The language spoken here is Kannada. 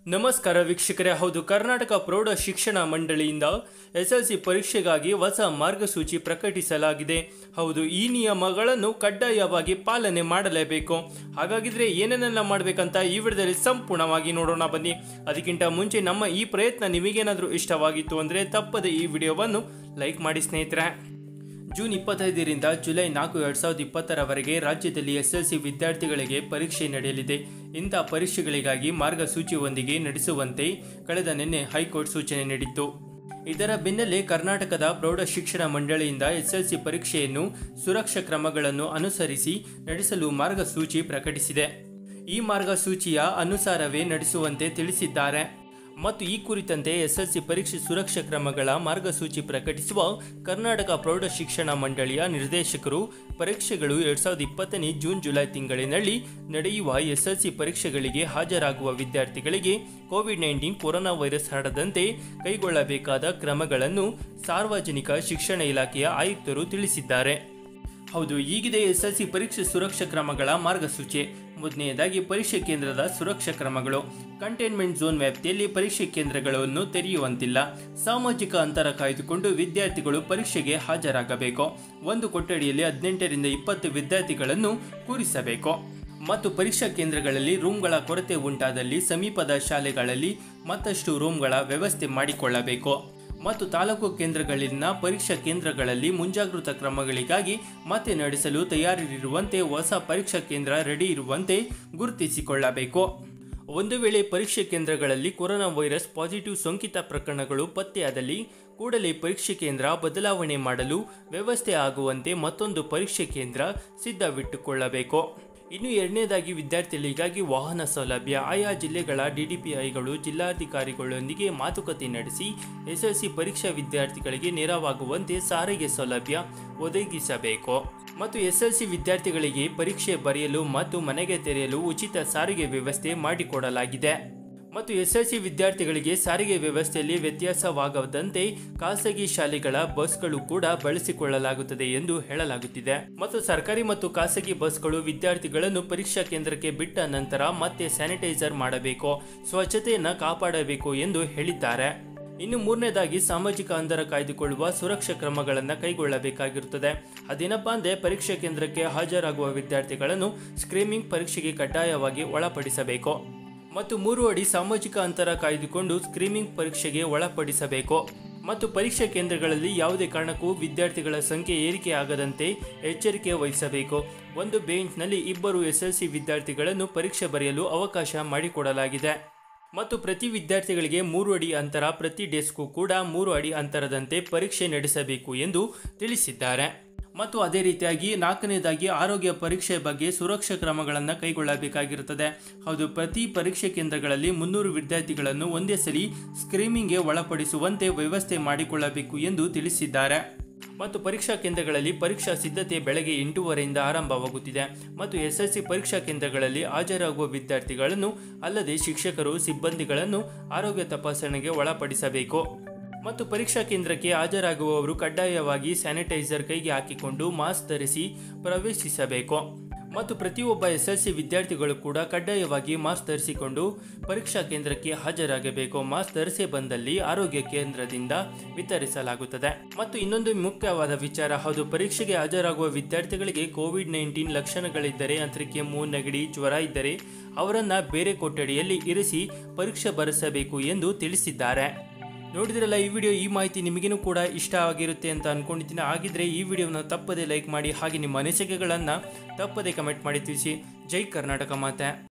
ನಮಸ್ಕಾರ ವೀಕ್ಷಕರೇ ಹೌದು ಕರ್ನಾಟಕ ಪ್ರೌಢ ಶಿಕ್ಷಣ ಮಂಡಳಿಯಿಂದ ಎಸ್ಎಲ್ಸಿ ಪರೀಕ್ಷೆಗಾಗಿ ಹೊಸ ಮಾರ್ಗಸೂಚಿ ಪ್ರಕಟಿಸಲಾಗಿದೆ ಹೌದು ಈ ನಿಯಮಗಳನ್ನು ಕಡ್ಡಾಯವಾಗಿ ಪಾಲನೆ ಮಾಡಲೇಬೇಕು ಹಾಗಾಗಿದ್ರೆ ಏನೇನೆಲ್ಲ ಮಾಡಬೇಕಂತ ಈ ವಿಡಿಯೋದಲ್ಲಿ ಸಂಪೂರ್ಣವಾಗಿ ನೋಡೋಣ ಬನ್ನಿ ಅದಕ್ಕಿಂತ ಮುಂಚೆ ನಮ್ಮ ಈ ಪ್ರಯತ್ನ ನಿಮಗೇನಾದರೂ ಇಷ್ಟವಾಗಿತ್ತು ಅಂದರೆ ತಪ್ಪದೆ ಈ ವಿಡಿಯೋವನ್ನು ಲೈಕ್ ಮಾಡಿ ಸ್ನೇಹಿತರೆ ಜೂನ್ ಇಪ್ಪತ್ತೈದರಿಂದ ಜುಲೈ ನಾಲ್ಕು ಎರಡು ಸಾವಿರದ ಇಪ್ಪತ್ತರವರೆಗೆ ರಾಜ್ಯದಲ್ಲಿ ಎಸ್ಎಲ್ಸಿ ವಿದ್ಯಾರ್ಥಿಗಳಿಗೆ ಪರೀಕ್ಷೆ ನಡೆಯಲಿದೆ ಇಂಥ ಪರೀಕ್ಷೆಗಳಿಗಾಗಿ ಮಾರ್ಗಸೂಚಿಯೊಂದಿಗೆ ನಡೆಸುವಂತೆ ಕಳೆದ ನಿನ್ನೆ ಹೈಕೋರ್ಟ್ ಸೂಚನೆ ನೀಡಿತ್ತು ಇದರ ಬೆನ್ನಲ್ಲೇ ಕರ್ನಾಟಕದ ಪ್ರೌಢ ಶಿಕ್ಷಣ ಮಂಡಳಿಯಿಂದ ಎಸ್ಎಲ್ಸಿ ಪರೀಕ್ಷೆಯನ್ನು ಸುರಕ್ಷಾ ಕ್ರಮಗಳನ್ನು ಅನುಸರಿಸಿ ನಡೆಸಲು ಮಾರ್ಗಸೂಚಿ ಪ್ರಕಟಿಸಿದೆ ಈ ಮಾರ್ಗಸೂಚಿಯ ಅನುಸಾರವೇ ನಡೆಸುವಂತೆ ತಿಳಿಸಿದ್ದಾರೆ ಮತ್ತು ಈ ಕುರಿತಂತೆ ಎಸ್ಎಲ್ಸಿ ಪರೀಕ್ಷೆ ಸುರಕ್ಷಾ ಕ್ರಮಗಳ ಮಾರ್ಗಸೂಚಿ ಪ್ರಕಟಿಸುವ ಕರ್ನಾಟಕ ಪ್ರೌಢ ಶಿಕ್ಷಣ ಮಂಡಳಿಯ ನಿರ್ದೇಶಕರು ಪರೀಕ್ಷೆಗಳು ಎರಡ್ ಸಾವಿರದ ಇಪ್ಪತ್ತನೇ ಜೂನ್ ಜುಲೈ ತಿಂಗಳಿನಲ್ಲಿ ನಡೆಯುವ ಎಸ್ಎಲ್ಸಿ ಪರೀಕ್ಷೆಗಳಿಗೆ ಹಾಜರಾಗುವ ವಿದ್ಯಾರ್ಥಿಗಳಿಗೆ ಕೋವಿಡ್ ನೈನ್ಟೀನ್ ಕೊರೋನಾ ವೈರಸ್ ಹರಡದಂತೆ ಕೈಗೊಳ್ಳಬೇಕಾದ ಕ್ರಮಗಳನ್ನು ಸಾರ್ವಜನಿಕ ಶಿಕ್ಷಣ ಇಲಾಖೆಯ ಆಯುಕ್ತರು ತಿಳಿಸಿದ್ದಾರೆ ಹೌದು ಈಗಿದೆ ಎಸ್ಎಲ್ಸಿ ಪರೀಕ್ಷೆ ಸುರಕ್ಷಾ ಕ್ರಮಗಳ ಮಾರ್ಗಸೂಚಿ ಮೊದಲನೆಯದಾಗಿ ಪರೀಕ್ಷೆ ಕೇಂದ್ರದ ಸುರಕ್ಷಾ ಕ್ರಮಗಳು ಕಂಟೈನ್ಮೆಂಟ್ ಝೋನ್ ವ್ಯಾಪ್ತಿಯಲ್ಲಿ ಪರೀಕ್ಷೆ ಕೇಂದ್ರಗಳನ್ನು ತೆರೆಯುವಂತಿಲ್ಲ ಸಾಮಾಜಿಕ ಅಂತರ ಕಾಯ್ದುಕೊಂಡು ವಿದ್ಯಾರ್ಥಿಗಳು ಪರೀಕ್ಷೆಗೆ ಹಾಜರಾಗಬೇಕು ಒಂದು ಕೊಠಡಿಯಲ್ಲಿ ಹದಿನೆಂಟರಿಂದ ಇಪ್ಪತ್ತು ವಿದ್ಯಾರ್ಥಿಗಳನ್ನು ಕೂರಿಸಬೇಕು ಮತ್ತು ಪರೀಕ್ಷಾ ಕೇಂದ್ರಗಳಲ್ಲಿ ರೂಮ್ಗಳ ಕೊರತೆ ಉಂಟಾದಲ್ಲಿ ಸಮೀಪದ ಶಾಲೆಗಳಲ್ಲಿ ಮತ್ತಷ್ಟು ರೂಮ್ಗಳ ವ್ಯವಸ್ಥೆ ಮಾಡಿಕೊಳ್ಳಬೇಕು ಮತ್ತು ತಾಲೂಕು ಕೇಂದ್ರಗಳಲ್ಲಿನ ಪರೀಕ್ಷಾ ಕೇಂದ್ರಗಳಲ್ಲಿ ಮುಂಜಾಗೃತಾ ಕ್ರಮಗಳಿಗಾಗಿ ಮತ್ತೆ ನಡೆಸಲು ತಯಾರಿರುವಂತೆ ಹೊಸ ಪರೀಕ್ಷಾ ಕೇಂದ್ರ ರೆಡಿ ಇರುವಂತೆ ಗುರುತಿಸಿಕೊಳ್ಳಬೇಕು ಒಂದು ವೇಳೆ ಪರೀಕ್ಷೆ ಕೇಂದ್ರಗಳಲ್ಲಿ ಕೊರೋನಾ ವೈರಸ್ ಪಾಸಿಟಿವ್ ಸೋಂಕಿತ ಪ್ರಕರಣಗಳು ಪತ್ತೆಯಾದಲ್ಲಿ ಕೂಡಲೇ ಪರೀಕ್ಷೆ ಕೇಂದ್ರ ಬದಲಾವಣೆ ಮಾಡಲು ವ್ಯವಸ್ಥೆ ಆಗುವಂತೆ ಮತ್ತೊಂದು ಪರೀಕ್ಷೆ ಕೇಂದ್ರ ಸಿದ್ಧವಿಟ್ಟುಕೊಳ್ಳಬೇಕು ಇನ್ನು ಎರಡನೇದಾಗಿ ವಿದ್ಯಾರ್ಥಿಗಳಿಗಾಗಿ ವಾಹನ ಸೌಲಭ್ಯ ಆಯಾ ಜಿಲ್ಲೆಗಳ ಡಿಡಿಪಿಐಗಳು ಜಿಲ್ಲಾಧಿಕಾರಿಗಳೊಂದಿಗೆ ಮಾತುಕತೆ ನಡೆಸಿ ಎಸ್ಎಲ್ಸಿ ಪರೀಕ್ಷಾ ವಿದ್ಯಾರ್ಥಿಗಳಿಗೆ ನೆರವಾಗುವಂತೆ ಸಾರಿಗೆ ಸೌಲಭ್ಯ ಒದಗಿಸಬೇಕು ಮತ್ತು ಎಸ್ಎಲ್ಸಿ ವಿದ್ಯಾರ್ಥಿಗಳಿಗೆ ಪರೀಕ್ಷೆ ಬರೆಯಲು ಮತ್ತು ಮನೆಗೆ ತೆರೆಯಲು ಉಚಿತ ಸಾರಿಗೆ ವ್ಯವಸ್ಥೆ ಮಾಡಿಕೊಡಲಾಗಿದೆ ಮತ್ತು ಎಸ್ಎಲ್ಸಿ ವಿದ್ಯಾರ್ಥಿಗಳಿಗೆ ಸಾರಿಗೆ ವ್ಯವಸ್ಥೆಯಲ್ಲಿ ವ್ಯತ್ಯಾಸವಾಗದಂತೆ ಖಾಸಗಿ ಶಾಲೆಗಳ ಬಸ್ಗಳು ಕೂಡ ಬಳಸಿಕೊಳ್ಳಲಾಗುತ್ತದೆ ಎಂದು ಹೇಳಲಾಗುತ್ತಿದೆ ಮತ್ತು ಸರ್ಕಾರಿ ಮತ್ತು ಖಾಸಗಿ ಬಸ್ಗಳು ವಿದ್ಯಾರ್ಥಿಗಳನ್ನು ಪರೀಕ್ಷಾ ಕೇಂದ್ರಕ್ಕೆ ಬಿಟ್ಟ ನಂತರ ಮತ್ತೆ ಸ್ಯಾನಿಟೈಸರ್ ಮಾಡಬೇಕು ಸ್ವಚ್ಛತೆಯನ್ನು ಕಾಪಾಡಬೇಕು ಎಂದು ಹೇಳಿದ್ದಾರೆ ಇನ್ನು ಮೂರನೇದಾಗಿ ಸಾಮಾಜಿಕ ಅಂತರ ಕಾಯ್ದುಕೊಳ್ಳುವ ಸುರಕ್ಷಾ ಕ್ರಮಗಳನ್ನು ಕೈಗೊಳ್ಳಬೇಕಾಗಿರುತ್ತದೆ ಅದೇನಪ್ಪಾ ಅಂದರೆ ಪರೀಕ್ಷಾ ಕೇಂದ್ರಕ್ಕೆ ಹಾಜರಾಗುವ ವಿದ್ಯಾರ್ಥಿಗಳನ್ನು ಸ್ಕ್ರೀನಿಂಗ್ ಪರೀಕ್ಷೆಗೆ ಕಡ್ಡಾಯವಾಗಿ ಒಳಪಡಿಸಬೇಕು ಮತ್ತು ಮೂರು ಅಡಿ ಸಾಮಾಜಿಕ ಅಂತರ ಕಾಯ್ದುಕೊಂಡು ಸ್ಕ್ರೀನಿಂಗ್ ಪರೀಕ್ಷೆಗೆ ಒಳಪಡಿಸಬೇಕು ಮತ್ತು ಪರೀಕ್ಷಾ ಕೇಂದ್ರಗಳಲ್ಲಿ ಯಾವುದೇ ಕಾರಣಕ್ಕೂ ವಿದ್ಯಾರ್ಥಿಗಳ ಸಂಖ್ಯೆ ಏರಿಕೆಯಾಗದಂತೆ ಎಚ್ಚರಿಕೆ ವಹಿಸಬೇಕು ಒಂದು ಬೆಂಚ್ನಲ್ಲಿ ಇಬ್ಬರು ಎಸ್ಎಲ್ಸಿ ವಿದ್ಯಾರ್ಥಿಗಳನ್ನು ಪರೀಕ್ಷೆ ಬರೆಯಲು ಅವಕಾಶ ಮಾಡಿಕೊಡಲಾಗಿದೆ ಮತ್ತು ಪ್ರತಿ ವಿದ್ಯಾರ್ಥಿಗಳಿಗೆ ಮೂರು ಅಡಿ ಅಂತರ ಪ್ರತಿ ಡೆಸ್ಕ್ಗೂ ಕೂಡ ಮೂರು ಅಡಿ ಅಂತರದಂತೆ ಪರೀಕ್ಷೆ ನಡೆಸಬೇಕು ಎಂದು ತಿಳಿಸಿದ್ದಾರೆ ಮತ್ತು ಅದೇ ರೀತಿಯಾಗಿ ನಾಲ್ಕನೇದಾಗಿ ಆರೋಗ್ಯ ಪರೀಕ್ಷೆ ಬಗ್ಗೆ ಸುರಕ್ಷಾ ಕ್ರಮಗಳನ್ನು ಕೈಗೊಳ್ಳಬೇಕಾಗಿರುತ್ತದೆ ಹೌದು ಪ್ರತಿ ಪರೀಕ್ಷೆ ಕೇಂದ್ರಗಳಲ್ಲಿ ಮುನ್ನೂರು ವಿದ್ಯಾರ್ಥಿಗಳನ್ನು ಒಂದೇ ಸರಿ ಸ್ಕ್ರೀನಿಂಗ್ಗೆ ಒಳಪಡಿಸುವಂತೆ ವ್ಯವಸ್ಥೆ ಮಾಡಿಕೊಳ್ಳಬೇಕು ಎಂದು ತಿಳಿಸಿದ್ದಾರೆ ಮತ್ತು ಪರೀಕ್ಷಾ ಕೇಂದ್ರಗಳಲ್ಲಿ ಪರೀಕ್ಷಾ ಸಿದ್ಧತೆ ಬೆಳಗ್ಗೆ ಎಂಟೂವರೆಯಿಂದ ಆರಂಭವಾಗುತ್ತಿದೆ ಮತ್ತು ಎಸ್ಎಲ್ಸಿ ಪರೀಕ್ಷಾ ಕೇಂದ್ರಗಳಲ್ಲಿ ಹಾಜರಾಗುವ ವಿದ್ಯಾರ್ಥಿಗಳನ್ನು ಅಲ್ಲದೆ ಶಿಕ್ಷಕರು ಸಿಬ್ಬಂದಿಗಳನ್ನು ಆರೋಗ್ಯ ತಪಾಸಣೆಗೆ ಒಳಪಡಿಸಬೇಕು ಮತ್ತು ಪರೀಕ್ಷಾ ಕೇಂದ್ರಕ್ಕೆ ಹಾಜರಾಗುವವರು ಕಡ್ಡಾಯವಾಗಿ ಸ್ಯಾನಿಟೈಸರ್ ಕೈಗೆ ಹಾಕಿಕೊಂಡು ಮಾಸ್ಕ್ ಧರಿಸಿ ಪ್ರವೇಶಿಸಬೇಕು ಮತ್ತು ಪ್ರತಿಯೊಬ್ಬ ಎಸ್ಎಲ್ಸಿ ವಿದ್ಯಾರ್ಥಿಗಳು ಕೂಡ ಕಡ್ಡಾಯವಾಗಿ ಮಾಸ್ಕ್ ಧರಿಸಿಕೊಂಡು ಪರೀಕ್ಷಾ ಕೇಂದ್ರಕ್ಕೆ ಹಾಜರಾಗಬೇಕು ಮಾಸ್ಕ್ ಧರಿಸಿ ಬಂದಲ್ಲಿ ಆರೋಗ್ಯ ಕೇಂದ್ರದಿಂದ ವಿತರಿಸಲಾಗುತ್ತದೆ ಮತ್ತು ಇನ್ನೊಂದು ಮುಖ್ಯವಾದ ವಿಚಾರ ಹೌದು ಪರೀಕ್ಷೆಗೆ ಹಾಜರಾಗುವ ವಿದ್ಯಾರ್ಥಿಗಳಿಗೆ ಕೋವಿಡ್ ನೈನ್ಟೀನ್ ಲಕ್ಷಣಗಳಿದ್ದರೆ ಅಂದರೆ ಕೆಮ್ಮು ನೆಗಡಿ ಜ್ವರ ಇದ್ದರೆ ಅವರನ್ನ ಬೇರೆ ಕೊಠಡಿಯಲ್ಲಿ ಇರಿಸಿ ಪರೀಕ್ಷೆ ಬರೆಸಬೇಕು ಎಂದು ತಿಳಿಸಿದ್ದಾರೆ ನೋಡಿದ್ರಲ್ಲ ಈ ವಿಡಿಯೋ ಈ ಮಾಹಿತಿ ನಿಮಗೇನು ಕೂಡ ಇಷ್ಟ ಆಗಿರುತ್ತೆ ಅಂತ ಅನ್ಕೊಂಡಿದ್ದೀನಿ ಆಗಿದ್ರೆ ಈ ವಿಡಿಯೋನ ತಪ್ಪದೆ ಲೈಕ್ ಮಾಡಿ ಹಾಗೆ ನಿಮ್ಮ ಅನಿಸಿಕೆಗಳನ್ನು ತಪ್ಪದೆ ಕಮೆಂಟ್ ಮಾಡಿ ತಿಳಿಸಿ ಜೈ ಕರ್ನಾಟಕ ಮಾತೆ